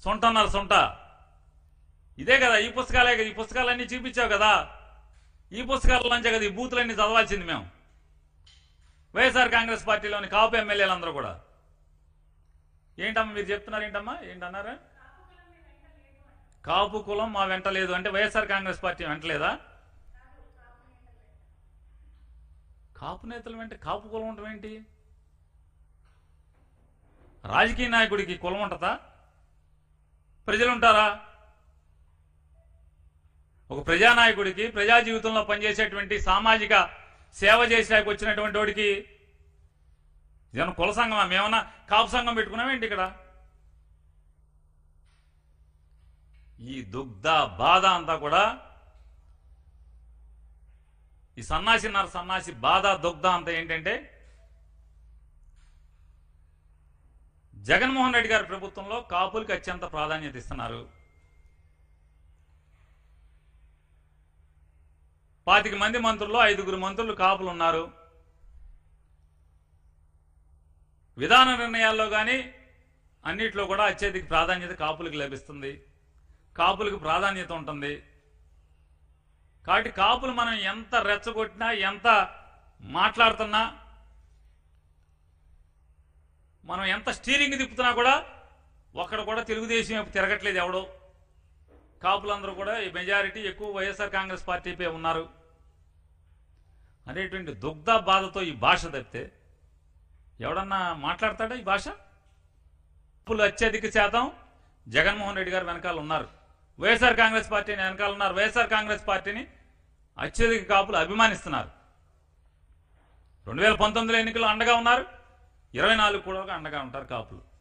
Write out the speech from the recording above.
సొంట అన్నారు సొంట ఇదే కదా ఈ పుస్తకాలే కదా ఈ పుస్తకాలన్నీ చూపించావు కదా ఈ పుస్తకాల నుంచే కదా ఈ బూతులన్నీ చదవాల్సింది మేము వైఎస్ఆర్ కాంగ్రెస్ పార్టీలోని కాపు ఎమ్మెల్యేలందరూ కూడా ఏంటమ్మా మీరు చెప్తున్నారు ఏంటమ్మా ఏంటన్నారా కాపు కులం మా వెంట లేదు అంటే వైఎస్ఆర్ కాంగ్రెస్ పార్టీ వెంట లేదా కాపు నేతలు వెంట కాపు కులం ఉండటం ఏంటి రాజకీయ నాయకుడికి కులం ఉంటుందా ప్రజలు ఉంటారా ఒక ప్రజానాయకుడికి ప్రజా జీవితంలో పనిచేసేటువంటి సామాజిక సేవ చేసేకి వచ్చినటువంటి వాడికి ఇదేమన్నా కుల సంఘమా మేమన్నా కాపు సంఘం పెట్టుకున్నామేంటి ఇక్కడ ఈ దుగ్ధ బాధ అంతా కూడా ఈ సన్నాసి నర సన్నాసి బాధ దుగ్ధ అంతా ఏంటంటే జగన్మోహన్ రెడ్డి గారి ప్రభుత్వంలో కాపులకి అత్యంత ప్రాధాన్యత ఇస్తున్నారు పాతిక మంది మంత్రుల్లో ఐదుగురు మంత్రులు కాపులు ఉన్నారు విధాన నిర్ణయాల్లో కానీ అన్నిట్లో కూడా అత్యధిక ప్రాధాన్యత కాపులకు లభిస్తుంది కాపులకు ప్రాధాన్యత ఉంటుంది కాబట్టి కాపులు మనం ఎంత రెచ్చగొట్టినా ఎంత మాట్లాడుతున్నా మనం ఎంత స్టీరింగ్ తిప్పుతున్నా కూడా ఒక్కడ కూడా తెలుగుదేశం వైపు తిరగట్లేదు ఎవడో కాపులందరూ కూడా ఈ మెజారిటీ ఎక్కువ వైఎస్ఆర్ కాంగ్రెస్ పార్టీపై ఉన్నారు అనేటువంటి దుగ్ధ బాధతో ఈ భాష తప్పితే ఎవడన్నా మాట్లాడతాడా ఈ భాష కాపులు అత్యధిక శాతం జగన్మోహన్ రెడ్డి గారు వెనకాల ఉన్నారు వైఎస్ఆర్ కాంగ్రెస్ పార్టీని వెనకాల ఉన్నారు వైఎస్ఆర్ కాంగ్రెస్ పార్టీని అత్యధిక కాపులు అభిమానిస్తున్నారు రెండు వేల పంతొమ్మిదిలో ఎన్నికలు అండగా ఉన్నారు ఇరవై నాలుగు కూడా అండగా ఉంటారు కాపులు